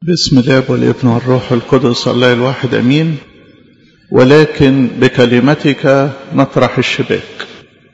بسم الله والابن والروح القدس الله الواحد امين ولكن بكلمتك نطرح الشباك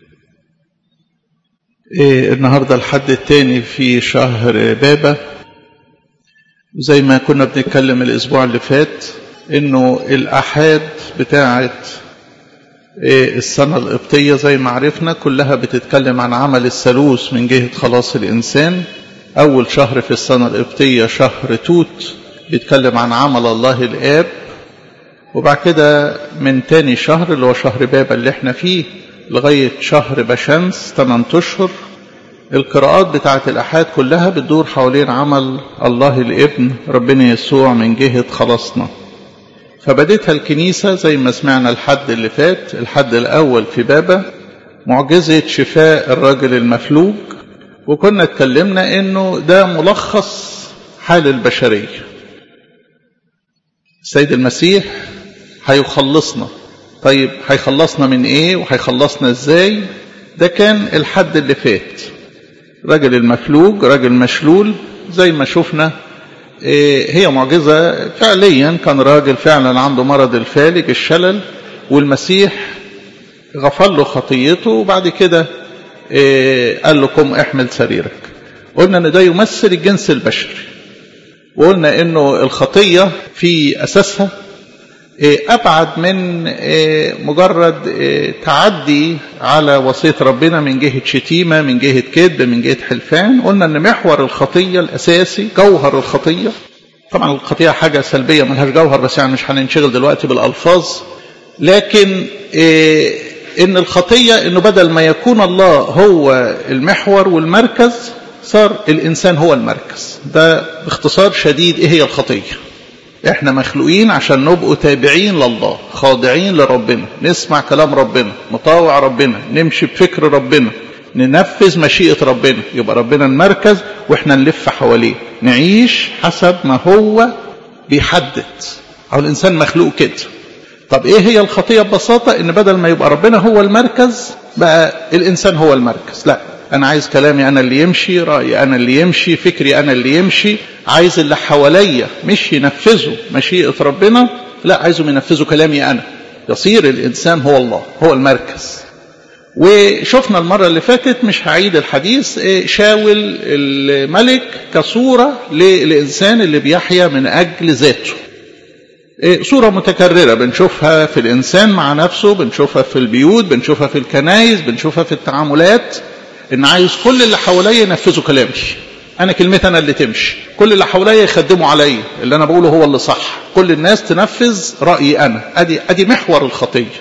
إيه النهاردة الحد الثاني في شهر بابا زي ما كنا بنتكلم الاسبوع اللي فات انه الاحاد بتاعه إيه السنة القبطية زي ما عرفنا كلها بتتكلم عن عمل الثالوث من جهة خلاص الإنسان أول شهر في السنة القبطية شهر توت بيتكلم عن عمل الله الآب وبعد كده من تاني شهر اللي هو شهر بابا اللي احنا فيه لغاية شهر بشمس 8 أشهر القراءات بتاعة الأحاد كلها بتدور حوالين عمل الله الابن ربنا يسوع من جهة خلاصنا فبدتها الكنيسة زي ما سمعنا الحد اللي فات الحد الأول في بابا معجزة شفاء الرجل المفلوج وكنا اتكلمنا انه ده ملخص حال البشرية السيد المسيح هيخلصنا طيب هيخلصنا من ايه وهيخلصنا ازاي ده كان الحد اللي فات رجل المفلوج رجل مشلول زي ما شفنا هي معجزة فعليا كان راجل فعلا عنده مرض الفالج الشلل والمسيح غفر له خطيته وبعد كده قال له قم احمل سريرك قلنا ان ده يمثل الجنس البشري وقلنا انه الخطية في اساسها ابعد من مجرد تعدي على وصية ربنا من جهة شتيمة من جهة كذب من جهة حلفان قلنا ان محور الخطية الاساسي جوهر الخطية طبعا الخطية حاجة سلبية ملهاش جوهر بس يعني مش هننشغل دلوقتي بالالفاظ لكن ان الخطية انه بدل ما يكون الله هو المحور والمركز صار الانسان هو المركز ده باختصار شديد ايه هي الخطية احنا مخلوقين عشان نبقوا تابعين لله خاضعين لربنا نسمع كلام ربنا نطاوع ربنا نمشي بفكر ربنا ننفذ مشيئة ربنا يبقى ربنا المركز واحنا نلف حواليه نعيش حسب ما هو بيحدد او الانسان مخلوق كده طب ايه هي الخطية ببساطة ان بدل ما يبقى ربنا هو المركز بقى الانسان هو المركز لا انا عايز كلامي انا اللي يمشي رأيي انا اللي يمشي فكري انا اللي يمشي عايز اللي حواليا مش ينفذوا مشيئة ربنا لا عايزهم ينفذوا كلامي انا يصير الانسان هو الله هو المركز وشفنا المرة اللي فاتت مش هعيد الحديث شاول الملك كصورة للإنسان اللي بيحيا من أجل ذاته صورة متكررة بنشوفها في الإنسان مع نفسه بنشوفها في البيوت بنشوفها في الكنايس بنشوفها في التعاملات إن عايز كل اللي حواليا ينفذوا كلامي أنا كلمتي أنا اللي تمشي كل اللي حواليا يخدموا عليا اللي أنا بقوله هو اللي صح كل الناس تنفذ رأيي أنا أدي, أدي محور الخطية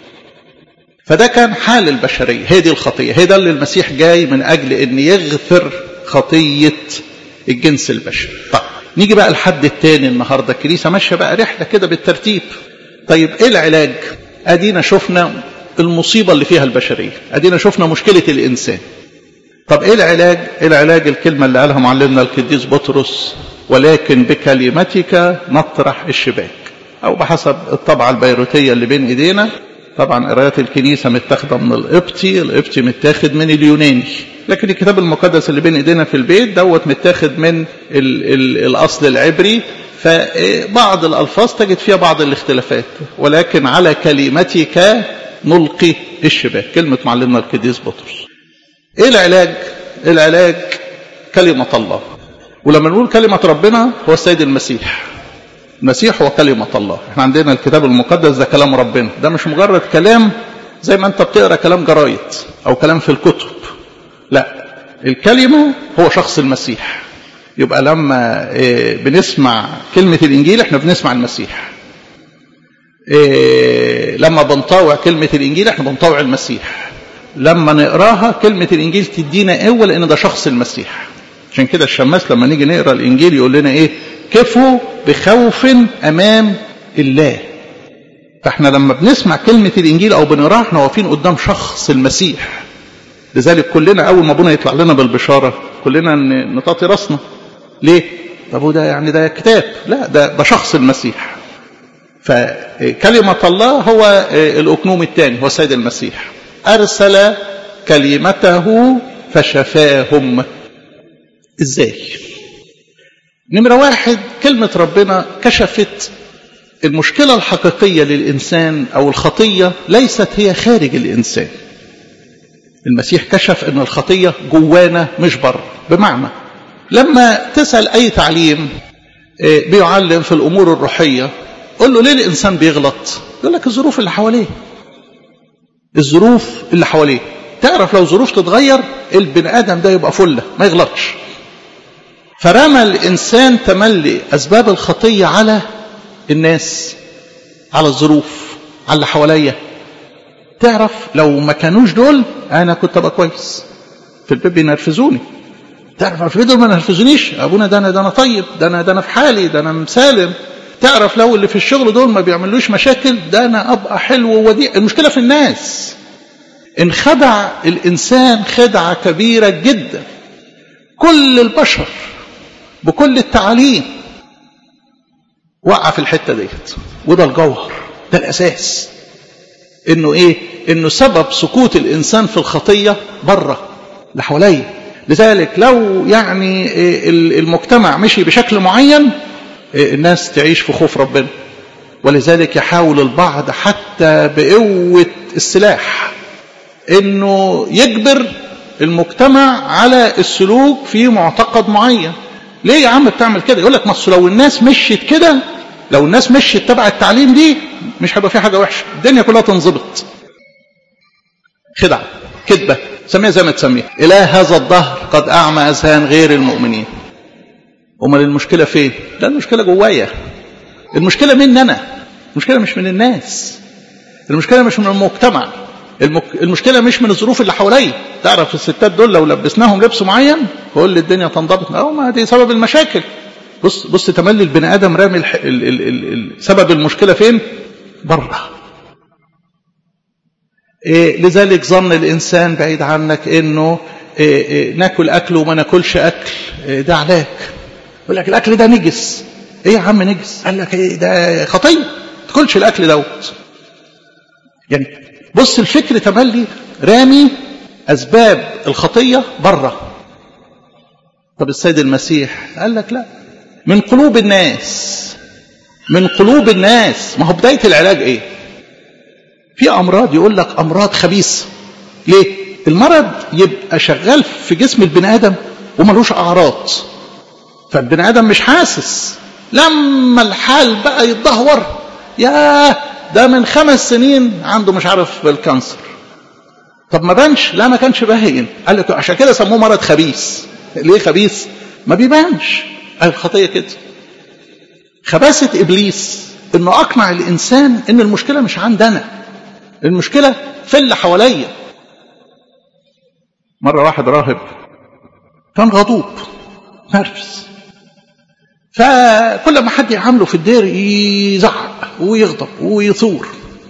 فده كان حال البشرية هي دي الخطية هي ده اللي المسيح جاي من أجل أن يغفر خطية الجنس البشري طيب نيجي بقى الحد الثاني النهارده الكنيسه ماشيه بقى رحله كده بالترتيب طيب ايه العلاج ادينا شفنا المصيبه اللي فيها البشريه ادينا شفنا مشكله الانسان طب ايه العلاج ايه العلاج الكلمه اللي قالها معلمنا القديس بطرس ولكن بكلمتك نطرح الشباك او بحسب الطبعه البيروتيه اللي بين ايدينا طبعا قرايات الكنيسه متاخده من القبطي القبطي متاخد من اليوناني لكن الكتاب المقدس اللي بين ايدينا في البيت دوت متاخد من ال ال الاصل العبري فبعض الالفاظ تجد فيها بعض الاختلافات ولكن على كلمتك نلقي الشباك كلمه معلمنا القديس بطرس ايه العلاج العلاج كلمه الله ولما نقول كلمه ربنا هو السيد المسيح المسيح هو كلمة الله احنا عندنا الكتاب المقدس ده كلام ربنا ده مش مجرد كلام زي ما انت بتقرا كلام جرايد او كلام في الكتب لا الكلمة هو شخص المسيح يبقى لما إيه بنسمع كلمة الإنجيل احنا بنسمع المسيح إيه لما بنطاوع كلمة الإنجيل احنا بنطاوع المسيح لما نقراها كلمة الإنجيل تدينا قوة لأن ده شخص المسيح عشان كده الشماس لما نيجي نقرا الإنجيل يقول لنا إيه كفوا بخوف أمام الله فاحنا لما بنسمع كلمة الإنجيل أو بنقراها احنا واقفين قدام شخص المسيح لذلك كلنا أول ما ابونا يطلع لنا بالبشارة كلنا نطاطي راسنا ليه؟ طب وده يعني ده كتاب لا ده ده شخص المسيح فكلمة الله هو الأكنوم الثاني هو السيد المسيح أرسل كلمته فشفاهم ازاي نمرة واحد كلمة ربنا كشفت المشكلة الحقيقية للإنسان أو الخطية ليست هي خارج الإنسان المسيح كشف أن الخطية جوانا مش بره بمعنى لما تسأل أي تعليم بيعلم في الأمور الروحية قل له ليه الإنسان بيغلط يقول لك الظروف اللي حواليه الظروف اللي حواليه تعرف لو ظروف تتغير البني آدم ده يبقى فلة ما يغلطش فرمى الإنسان تملي أسباب الخطية على الناس على الظروف على اللي حواليا تعرف لو ما كانوش دول أنا كنت أبقى كويس في البيت بينرفزوني تعرف في دول ما نرفزونيش أبونا ده أنا ده أنا طيب ده أنا ده أنا في حالي ده أنا مسالم تعرف لو اللي في الشغل دول ما بيعملوش مشاكل ده أنا أبقى حلو ووديع المشكلة في الناس انخدع الإنسان خدعة كبيرة جدا كل البشر بكل التعاليم وقع في الحتة ديت وده الجوهر ده الأساس إنه إيه إنه سبب سقوط الإنسان في الخطية بره اللي حواليه لذلك لو يعني المجتمع مشي بشكل معين الناس تعيش في خوف ربنا ولذلك يحاول البعض حتى بقوة السلاح انه يجبر المجتمع على السلوك في معتقد معين ليه يا عم بتعمل كده يقول لك ما لو الناس مشيت كده لو الناس مشيت تبع التعليم دي مش هيبقى في حاجه وحشه الدنيا كلها تنظبط خدعه كذبه سميها زي ما تسميها اله هذا الدهر قد اعمى اذهان غير المؤمنين امال المشكله فين لا المشكله جوايا المشكله مني انا المشكله مش من الناس المشكله مش من المجتمع المك... المشكلة مش من الظروف اللي حواليا تعرف الستات دول لو لبسناهم لبس معين كل الدنيا تنضبط أو ما دي سبب المشاكل بص بص تملي البني آدم رامي الح... ال... ال... ال... ال... سبب المشكلة فين بره إيه لذلك ظن الإنسان بعيد عنك إنه إيه إيه ناكل أكل وما ناكلش أكل إيه ده علاج يقول لك الأكل ده نجس إيه يا عم نجس قال لك إيه ده خطية ما تاكلش الأكل دوت يعني بص الفكر تملي رامي أسباب الخطية بره طب السيد المسيح قال لك لا من قلوب الناس من قلوب الناس ما هو بداية العلاج ايه في أمراض يقول لك أمراض خبيثة ليه المرض يبقى شغال في جسم البني آدم وملوش أعراض فالبني آدم مش حاسس لما الحال بقى يتدهور ياه ده من خمس سنين عنده مش عارف الكانسر طب ما بانش لا ما كانش باين قال لك عشان كده سموه مرض خبيث ليه خبيث ما بيبانش الخطيه كده خباثه ابليس انه اقنع الانسان ان المشكله مش عندنا المشكله في اللي حواليا مره واحد راهب كان غضوب نرفز فكل ما حد يعامله في الدير يزعق ويغضب ويثور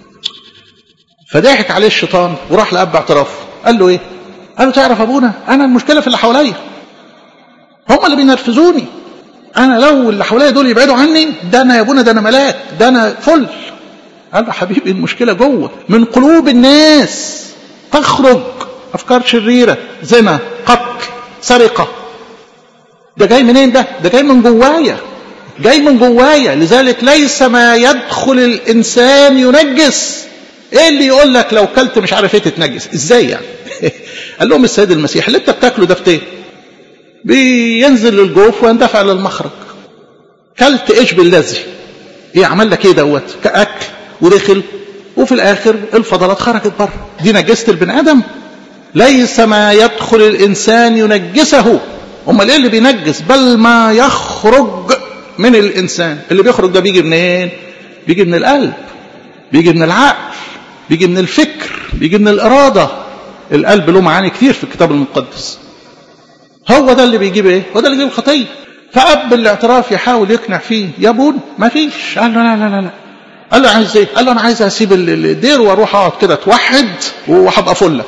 فضحك عليه الشيطان وراح لأب اعترافه قال له ايه قال له تعرف ابونا انا المشكله في اللي حواليا هم اللي بينرفزوني انا لو اللي حواليا دول يبعدوا عني ده انا يا ابونا ده انا ملاك ده انا فل قال له حبيبي المشكله جوه من قلوب الناس تخرج افكار شريره زنا قتل سرقه ده جاي منين ده ده جاي من جوايا جاي من جوايا لذلك ليس ما يدخل الانسان ينجس ايه اللي يقول لك لو كلت مش عارف ايه تتنجس ازاي يعني قال لهم السيد المسيح اللي انت بتاكله ده بتايه بينزل للجوف ويندفع للمخرج كلت ايش بالذي ايه عمل لك ايه دوت كاكل ودخل وفي الاخر الفضلات خرجت بره دي نجست البني ادم ليس ما يدخل الانسان ينجسه امال ايه اللي بينجس بل ما يخرج من الانسان اللي بيخرج ده بيجي منين بيجي من القلب بيجي من العقل بيجي من الفكر بيجي من الاراده القلب له معاني كتير في الكتاب المقدس هو ده اللي بيجيب ايه هو ده اللي بيجيب الخطيه فاب الاعتراف يحاول يقنع فيه يا ابونا ما فيش قال له لا لا لا لا قال له عايز ايه قال له انا عايز اسيب الدير واروح اقعد كده اتوحد وهبقى فله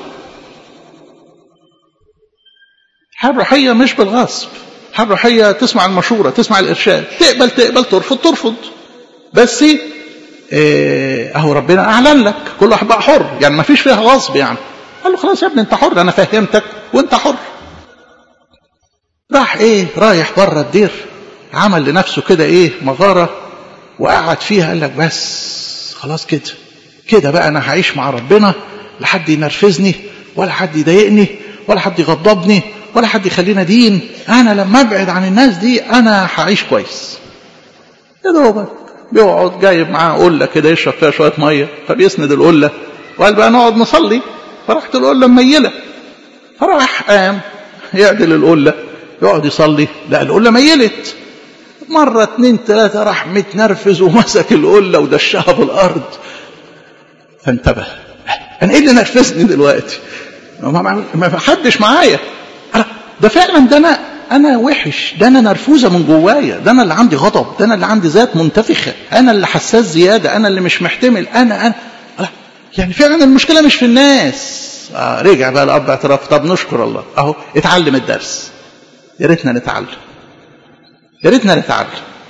الحياه الروحيه مش بالغصب الحياه الروحيه تسمع المشوره تسمع الارشاد تقبل تقبل ترفض ترفض بس ايه اهو ربنا اعلن لك كل واحد بقى حر يعني ما فيش فيها غصب يعني قال له خلاص يا ابني انت حر انا فهمتك وانت حر راح ايه رايح بره الدير عمل لنفسه كده ايه مغاره وقعد فيها قال لك بس خلاص كده كده بقى انا هعيش مع ربنا لا حد ينرفزني ولا حد يضايقني ولا حد يغضبني ولا حد يخلينا دين انا لما ابعد عن الناس دي انا هعيش كويس يا دوبك بيقعد جايب معاه قله كده يشرب فيها شويه ميه فبيسند القله وقال بقى نقعد نصلي فراحت القله مميله فراح قام يعدل القله يقعد يصلي لا القله ميلت مرة اتنين تلاتة راح متنرفز ومسك القلة ودشها بالأرض فانتبه أنا إيه اللي نرفزني دلوقتي؟ ما, ما حدش معايا ده فعلا ده أنا أنا وحش ده أنا نرفوزة من جوايا ده أنا اللي عندي غضب ده أنا اللي عندي ذات منتفخة أنا اللي حساس زيادة أنا اللي مش محتمل أنا أنا يعني فعلا المشكلة مش في الناس آه رجع بقى الأب اعتراف طب نشكر الله أهو اتعلم الدرس يا ريتنا نتعلم يا ريتنا نتعلم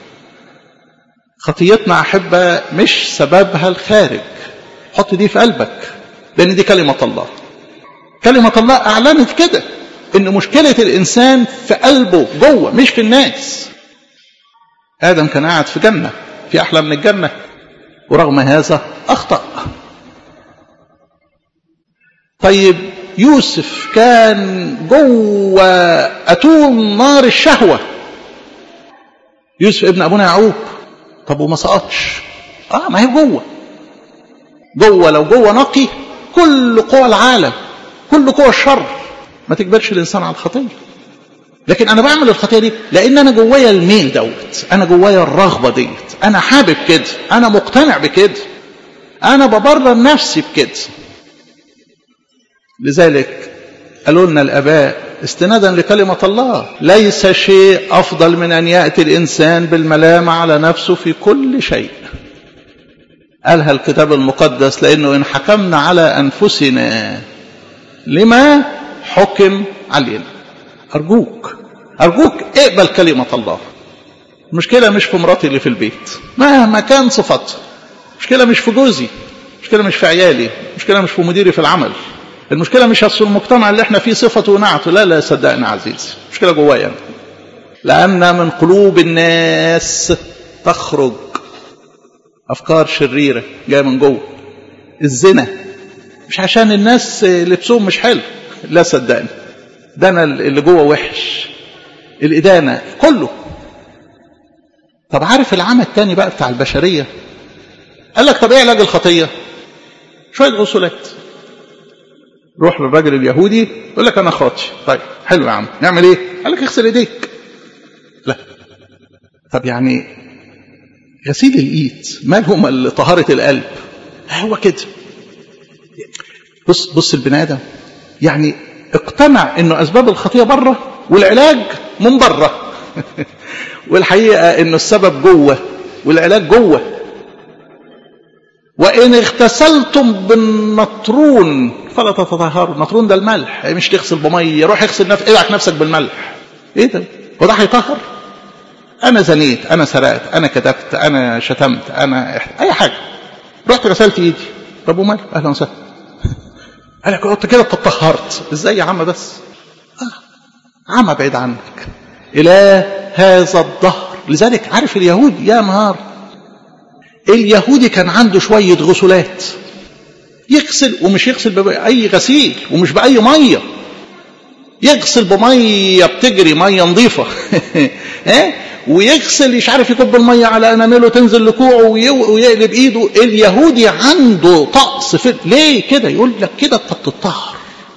خطيتنا أحبة مش سببها الخارج حط دي في قلبك لأن دي كلمة الله كلمة الله أعلنت كده إن مشكلة الإنسان في قلبه جوه مش في الناس آدم كان قاعد في جنة في أحلى من الجنة ورغم هذا أخطأ طيب يوسف كان جوه أتون نار الشهوة يوسف ابن أبونا يعقوب طب وما سقطش اه ما هي جوه جوه لو جوه نقي كل قوى العالم كل قوى الشر ما تقبلش الانسان على الخطيه لكن انا بعمل الخطيه دي لان انا جوايا الميل دوت انا جوايا الرغبه ديت انا حابب كده انا مقتنع بكده انا ببرر نفسي بكده لذلك قالوا لنا الاباء استنادا لكلمة الله ليس شيء أفضل من أن يأتي الإنسان بالملامة على نفسه في كل شيء قالها الكتاب المقدس لأنه إن حكمنا على أنفسنا لما حكم علينا أرجوك أرجوك اقبل كلمة الله المشكلة مش في مراتي اللي في البيت مهما كان صفتها المشكلة مش في جوزي المشكلة مش في عيالي المشكلة مش في مديري في العمل المشكلة مش أصل المجتمع اللي احنا فيه صفته ونعته لا لا صدقني عزيزي المشكلة جوايا لأن من قلوب الناس تخرج أفكار شريرة جاية من جوه الزنا مش عشان الناس لبسهم مش حلو لا صدقني ده أنا اللي جوه وحش الإدانة كله طب عارف العمى التاني بقى بتاع البشرية قال لك طب ايه علاج الخطية شوية غسولات روح للراجل اليهودي يقول لك انا خاطي طيب حلو يا عم نعمل ايه قال لك اغسل ايديك لا طب يعني غسيل الايد مالهم طهاره القلب هو كده بص بص البني ادم يعني اقتنع انه اسباب الخطيه بره والعلاج من بره والحقيقه انه السبب جوه والعلاج جوه وإن اغتسلتم بالنطرون فلا تتطهروا النطرون ده الملح مش تغسل بمية روح اغسل نفسك ادعك نفسك بالملح ايه ده هو ده هيطهر انا زنيت انا سرقت انا كذبت انا شتمت انا اي حاجه رحت غسلت ايدي طب ومال اهلا وسهلا قال لك قلت كده اتطهرت ازاي يا عم بس آه. عم بعيد عنك الى هذا الظهر لذلك عارف اليهود يا نهار اليهودي كان عنده شوية غسولات يغسل ومش يغسل بأي غسيل ومش بأي مية يغسل بمية بتجري مية نظيفة ويغسل مش عارف يكب المية على أنامله تنزل لكوعه ويقلب إيده اليهودي عنده طقس في ليه كده يقول لك كده أنت بتطهر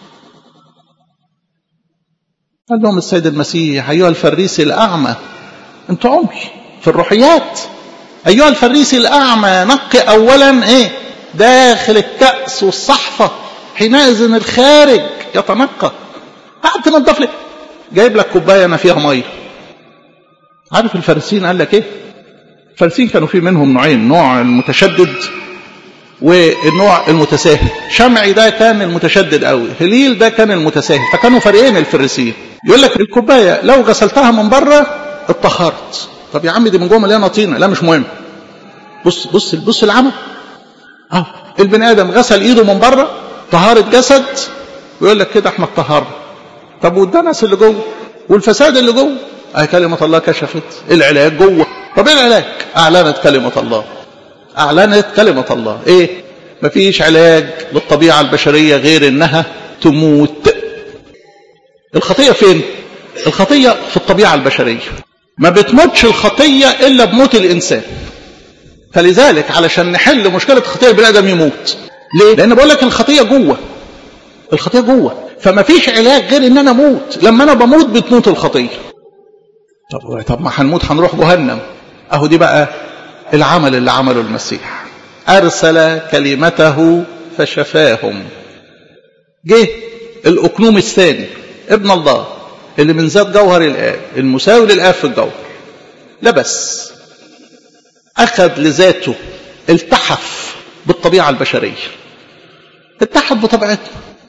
قال لهم السيد المسيح أيها الفريسي الأعمى أنت عمي في الروحيات أيها الفريسي الأعمى نقي أولا إيه داخل الكأس والصحفة حينئذ الخارج يتنقى قاعد تنضف لي جايب لك كوباية أنا فيها مية عارف الفارسيين قال لك إيه الفارسيين كانوا في منهم نوعين نوع المتشدد والنوع المتساهل شمعي ده كان المتشدد قوي هليل ده كان المتساهل فكانوا فريقين الفريسيين يقول لك الكوبايه لو غسلتها من بره اتطهرت طب يا عم دي من جوه مليانه طينه لا مش مهم بص بص بص العمل اهو البني ادم غسل ايده من بره طهاره جسد ويقول لك كده احنا اتطهرنا طب والدنس اللي جوه والفساد اللي جوه اهي كلمة الله كشفت العلاج جوه طب ايه العلاج اعلنت كلمة الله اعلنت كلمة الله ايه مفيش علاج للطبيعة البشرية غير انها تموت الخطية فين الخطية في الطبيعة البشرية ما بتموتش الخطية الا بموت الانسان فلذلك علشان نحل مشكلة الخطية البني ادم يموت ليه لان بقول لك الخطية جوه الخطية جوه فما فيش علاج غير ان انا اموت لما انا بموت بتموت الخطية طب طب ما هنموت هنروح جهنم اهو دي بقى العمل اللي عمله المسيح ارسل كلمته فشفاهم جه الاقنوم الثاني ابن الله اللي من ذات جوهر الاب المساوي للاب في الجوهر لبس اخذ لذاته التحف بالطبيعه البشريه التحف بطبيعتنا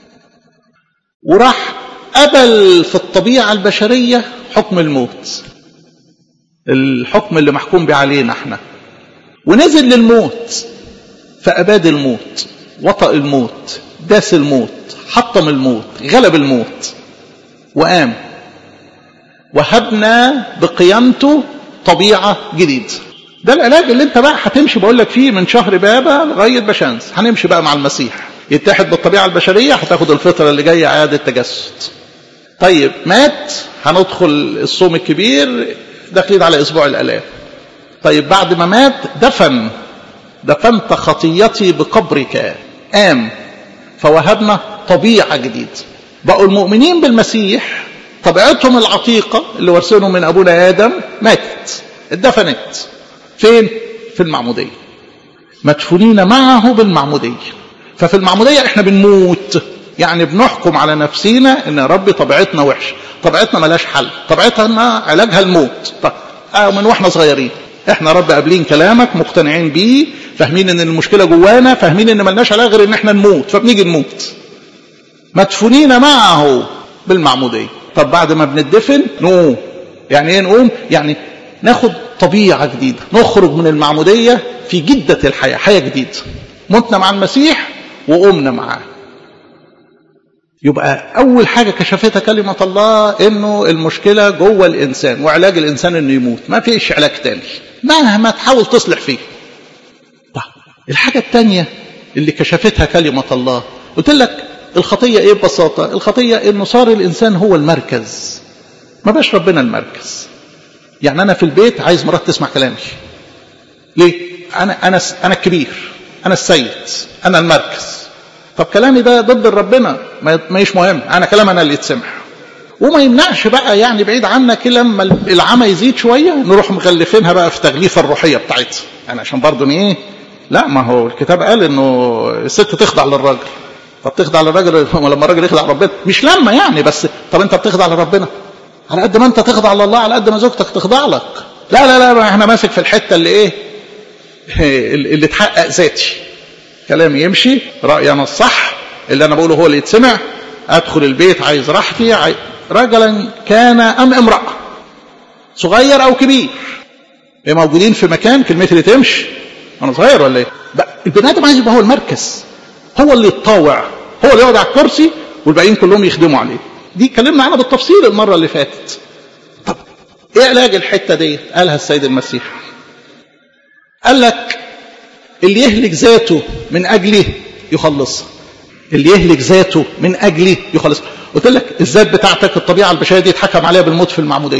وراح قبل في الطبيعه البشريه حكم الموت الحكم اللي محكوم به علينا احنا ونزل للموت فأباد الموت وطأ الموت داس الموت حطم الموت غلب الموت وقام وهبنا بقيامته طبيعة جديدة ده العلاج اللي انت بقى هتمشي بقول لك فيه من شهر بابا لغاية بشمس هنمشي بقى مع المسيح يتحد بالطبيعة البشرية هتاخد الفترة اللي جاية إعادة تجسد طيب مات هندخل الصوم الكبير داخلين على اسبوع الالام طيب بعد ما مات دفن دفنت خطيتي بقبرك قام فوهبنا طبيعه جديده بقوا المؤمنين بالمسيح طبيعتهم العتيقه اللي ورثينهم من ابونا ادم ماتت اتدفنت فين في المعموديه مدفونين معه بالمعموديه ففي المعموديه احنا بنموت يعني بنحكم على نفسينا ان يا رب طبيعتنا وحشه طبيعتنا ملاش حل طبيعتنا علاجها الموت طب آه من واحنا صغيرين احنا رب قابلين كلامك مقتنعين بيه فاهمين ان المشكله جوانا فاهمين ان ملناش علاج غير ان احنا نموت فبنيجي نموت مدفونين معه بالمعموديه طب بعد ما بندفن نقوم يعني ايه نقوم يعني ناخد طبيعه جديده نخرج من المعموديه في جده الحياه حياه جديده متنا مع المسيح وقمنا معاه يبقى أول حاجة كشفتها كلمة الله إنه المشكلة جوه الإنسان وعلاج الإنسان إنه يموت ما فيش علاج تاني مهما تحاول تصلح فيه طيب الحاجة التانية اللي كشفتها كلمة الله قلت لك الخطية إيه ببساطة الخطية إنه صار الإنسان هو المركز ما بقاش ربنا المركز يعني أنا في البيت عايز مرات تسمع كلامي ليه أنا أنا أنا الكبير أنا السيد أنا المركز طب كلامي ده ضد ربنا ما مش مهم انا كلام انا اللي يتسمع وما يمنعش بقى يعني بعيد عنك لما العمى يزيد شويه نروح مغلفينها بقى في تغليفه الروحيه بتاعتها يعني عشان برضه ايه لا ما هو الكتاب قال انه الست تخضع للراجل طب تخضع للراجل لما الراجل يخضع لربنا مش لما يعني بس طب انت بتخضع لربنا على قد ما انت تخضع لله على قد ما زوجتك تخضع لك لا لا لا احنا ماسك في الحته اللي ايه اللي تحقق ذاتي كلامي يمشي رأيي أنا الصح اللي أنا بقوله هو اللي يتسمع أدخل البيت عايز راحتي عايز رجلا كان أم امرأة صغير أو كبير إيه موجودين في مكان كلمتي اللي تمشي أنا صغير ولا إيه؟ البني آدم عايز يبقى هو المركز هو اللي يتطاوع هو اللي يقعد على الكرسي والباقيين كلهم يخدموا عليه دي اتكلمنا عنها بالتفصيل المرة اللي فاتت طب ايه علاج الحتة دي قالها السيد المسيح قال لك اللي يهلك ذاته من أجله يخلصها اللي يهلك ذاته من أجله يخلصها قلت لك الذات بتاعتك الطبيعة البشرية دي اتحكم عليها بالموت في المعمودية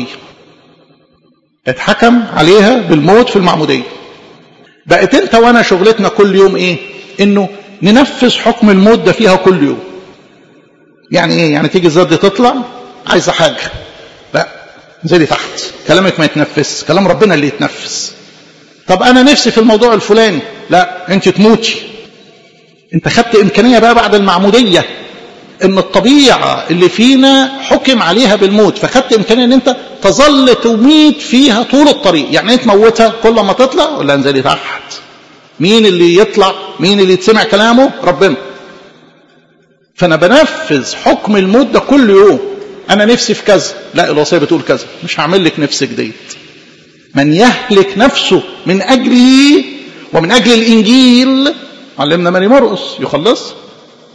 اتحكم عليها بالموت في المعمودية بقت انت وانا شغلتنا كل يوم ايه انه ننفذ حكم الموت ده فيها كل يوم يعني ايه يعني تيجي الذات دي تطلع عايزه حاجه لا انزلي تحت كلامك ما يتنفذ كلام ربنا اللي يتنفذ طب انا نفسي في الموضوع الفلاني لا انت تموتي انت خدت امكانيه بقى بعد المعموديه ان الطبيعه اللي فينا حكم عليها بالموت فخدت امكانيه ان انت تظل تميت فيها طول الطريق يعني ايه تموتها كل ما تطلع ولا انزلي تحت مين اللي يطلع مين اللي يتسمع كلامه ربنا فانا بنفذ حكم الموت ده كل يوم انا نفسي في كذا لا الوصيه بتقول كذا مش هعمل لك نفس جديد من يهلك نفسه من اجلي ومن اجل الانجيل علمنا ماري مرقس يخلص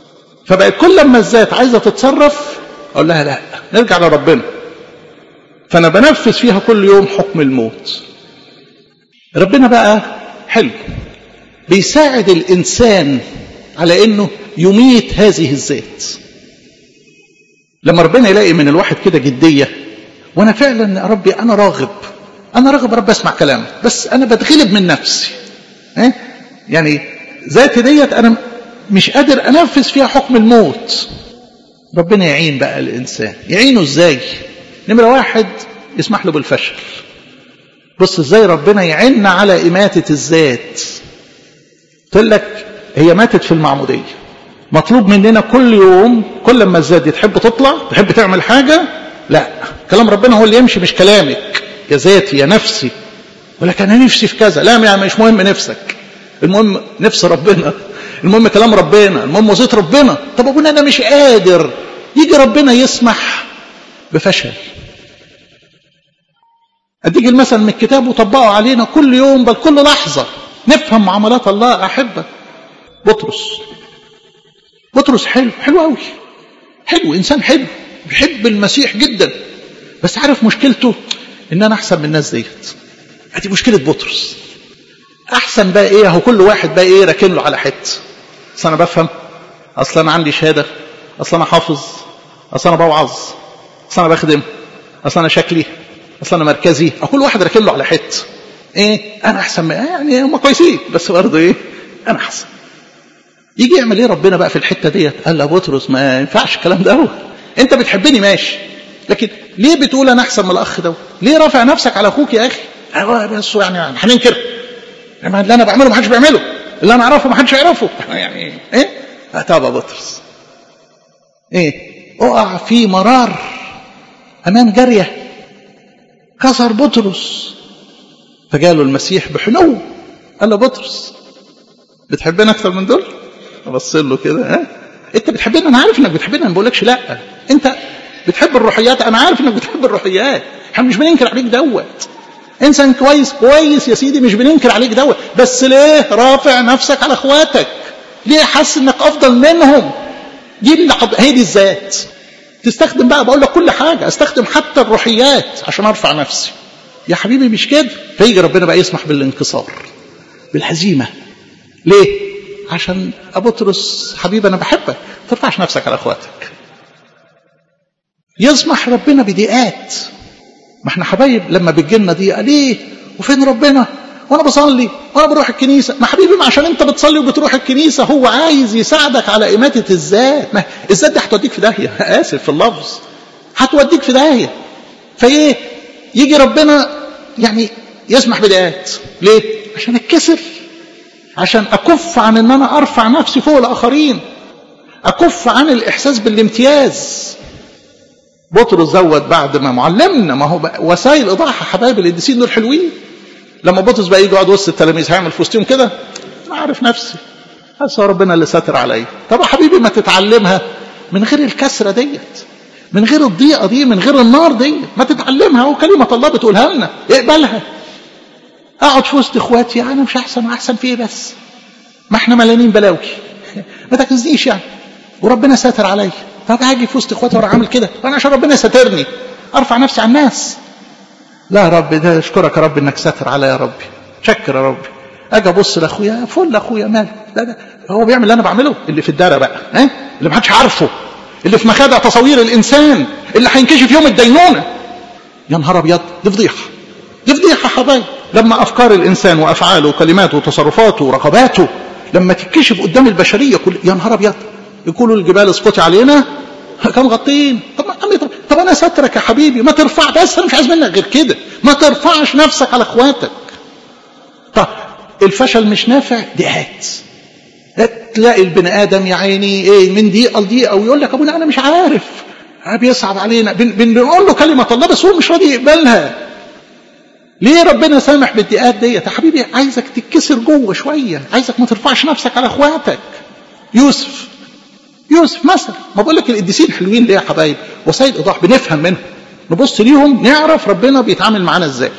فبقت كل لما الذات عايزه تتصرف اقول لها لا نرجع لربنا فانا بنفذ فيها كل يوم حكم الموت ربنا بقى حلو بيساعد الانسان على انه يميت هذه الذات لما ربنا يلاقي من الواحد كده جديه وانا فعلا يا ربي انا راغب انا راغب رب اسمع كلامك بس انا بتغلب من نفسي اه؟ يعني ذاتي ديت انا مش قادر انفذ فيها حكم الموت ربنا يعين بقى الانسان يعينه ازاي نمره واحد يسمح له بالفشل بص ازاي ربنا يعيننا على اماته الذات قلت لك هي ماتت في المعموديه مطلوب مننا كل يوم كل ما الذات دي تحب تطلع تحب تعمل حاجه لا كلام ربنا هو اللي يمشي مش كلامك يا ذاتي يا نفسي يقول لك انا نفسي في كذا لا يعني مش مهم نفسك المهم نفس ربنا المهم كلام ربنا المهم وصيه ربنا طب ابونا انا مش قادر يجي ربنا يسمح بفشل اديك المثل من الكتاب وطبقه علينا كل يوم بل كل لحظه نفهم معاملات الله احبه بطرس بطرس حلو حلو قوي حلو انسان حلو بيحب المسيح جدا بس عارف مشكلته ان انا احسن من الناس ديت ادي مشكله بطرس احسن بقى ايه هو كل واحد بقى ايه راكن له على حته اصل انا بفهم اصل انا عندي شهاده اصل انا حافظ اصل انا بوعظ اصل انا بخدم اصل انا شكلي اصل انا مركزي او كل واحد راكن له على حته ايه انا احسن من يعني هم كويسين بس برضه ايه انا احسن يجي يعمل ايه ربنا بقى في الحته ديت قال له بطرس ما ينفعش الكلام ده هو انت بتحبني ماشي لكن ليه بتقول انا احسن من الاخ ده ليه رافع نفسك على اخوك يا اخي بس يعني هننكر يعني اللي انا بعمله ما حدش بيعمله اللي انا اعرفه ما حدش يعرفه يعني ايه اتابع بطرس ايه اقع في مرار امام جاريه كسر بطرس فجاله المسيح بحنو قال له بطرس بتحبني اكتر من دول ابص له كده ها انت بتحبني انا عارف انك بتحبني انا ما بقولكش لا انت بتحب الروحيات انا عارف انك بتحب الروحيات احنا مش بننكر عليك دوت انسان كويس كويس يا سيدي مش بننكر عليك دوت بس ليه رافع نفسك على اخواتك ليه حاسس انك افضل منهم دي اللي هي دي الذات تستخدم بقى بقول لك كل حاجه استخدم حتى الروحيات عشان ارفع نفسي يا حبيبي مش كده فيجي ربنا بقى يسمح بالانكسار بالهزيمه ليه عشان ابطرس حبيبي انا بحبك ما ترفعش نفسك على اخواتك يسمح ربنا بضيقات ما احنا حبايب لما بتجيلنا ضيقه ليه وفين ربنا وانا بصلي وانا بروح الكنيسه ما حبيبي ما عشان انت بتصلي وبتروح الكنيسه هو عايز يساعدك على اماته الذات ما الذات دي هتوديك في داهيه اسف في اللفظ هتوديك في داهيه فايه يجي ربنا يعني يسمح بضيقات ليه عشان اتكسر عشان اكف عن ان انا ارفع نفسي فوق الاخرين اكف عن الاحساس بالامتياز بطرس زود بعد ما معلمنا ما هو وسائل ايضاح حبايب القديسين دول حلوين لما بطرس بقى يجي يقعد وسط التلاميذ هيعمل في وسطهم كده انا عارف نفسي بس ربنا اللي ساتر عليا طب يا حبيبي ما تتعلمها من غير الكسره ديت من غير الضيقه دي من غير النار دي ما تتعلمها وكلمه الله بتقولها لنا اقبلها اقعد في وسط اخواتي يعني مش احسن واحسن في ايه بس ما احنا مليانين بلاوي ما تاخذنيش يعني وربنا ساتر عليا طب هاجي في وسط اخواتي وانا عامل كده وانا عشان ربنا ساترني ارفع نفسي على الناس لا يا رب ده اشكرك يا رب انك ساتر عليا يا ربي شكر يا ربي اجي ابص لاخويا فل اخويا مال لا ده هو بيعمل اللي انا بعمله اللي في الدار بقى ها اللي ما حدش عارفه اللي في مخادع تصوير الانسان اللي هينكشف يوم الدينونه يا نهار ابيض دي فضيحه دي فضيحه حبايب لما افكار الانسان وافعاله وكلماته وتصرفاته ورغباته لما تتكشف قدام البشريه كل يا نهار ابيض يقولوا الجبال اسقطي علينا كان غطين طب ما طب, طب انا سترك يا حبيبي ما ترفع بس انا مش عايز منك غير كده ما ترفعش نفسك على اخواتك طب الفشل مش نافع دقات تلاقي البني ادم يا عيني ايه من دقيقه لدقيقه ويقول لك ابونا انا مش عارف بيصعب علينا بن بنقول له كلمه الله بس هو مش راضي يقبلها ليه ربنا سامح بالضيقات ديت يا حبيبي عايزك تتكسر جوه شويه عايزك ما ترفعش نفسك على اخواتك يوسف يوسف مثلا ما بقول لك القديسين حلوين ليه يا حبايب وسائل ايضاح بنفهم منهم نبص ليهم نعرف ربنا بيتعامل معانا ازاي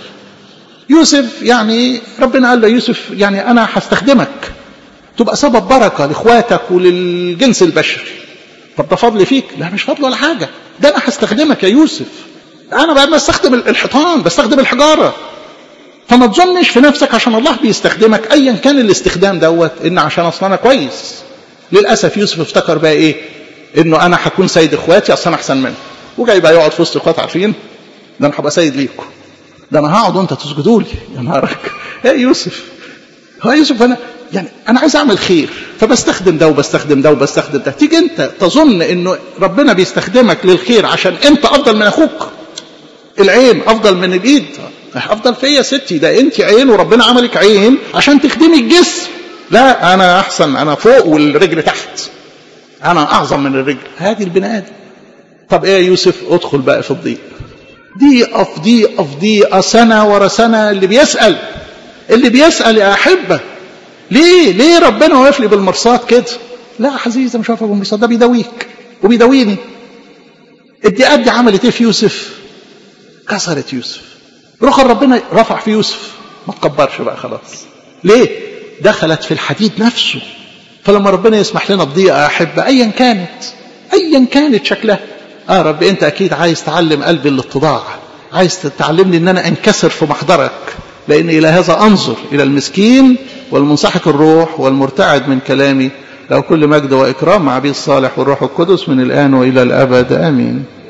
يوسف يعني ربنا قال له يوسف يعني انا هستخدمك تبقى سبب بركه لاخواتك وللجنس البشري طب ده فضل فيك لا مش فضل ولا حاجه ده انا هستخدمك يا يوسف انا بقى بستخدم الحيطان بستخدم الحجاره فما تظنش في نفسك عشان الله بيستخدمك ايا كان الاستخدام دوت ان عشان اصلا انا كويس للاسف يوسف افتكر بقى ايه انه انا هكون سيد اخواتي اصل انا احسن منه وجاي بقى يقعد في وسط اخوات عارفين ده انا هبقى سيد ليكم ده انا هقعد وانت تسجدوا لي يا نهارك يا يوسف هو يوسف انا يعني انا عايز اعمل خير فبستخدم ده وبستخدم ده وبستخدم ده تيجي انت تظن انه ربنا بيستخدمك للخير عشان انت افضل من اخوك العين افضل من الايد افضل فيا يا ستي ده انت عين وربنا عملك عين عشان تخدمي الجسم لا انا احسن انا فوق والرجل تحت انا اعظم من الرجل هذه البني ادم طب ايه يا يوسف ادخل بقى في الضيق ضيقه في ضيقه في ضيقه سنه ورا سنه اللي بيسال اللي بيسال يا احبه ليه ليه ربنا واقف لي بالمرصاد كده لا يا عزيزي مش واقف بالمرصاد ده بيداويك وبيداويني الضيقات دي عملت ايه في يوسف كسرت يوسف روح ربنا رفع في يوسف ما تكبرش بقى خلاص ليه دخلت في الحديد نفسه فلما ربنا يسمح لنا بضيقه يا احبه ايا كانت ايا كانت شكلها اه رب انت اكيد عايز تعلم قلبي الاتضاع عايز تعلمني ان انا انكسر في محضرك لان الى هذا انظر الى المسكين والمنسحق الروح والمرتعد من كلامي له كل مجد واكرام مع ابي الصالح والروح القدس من الان والى الابد امين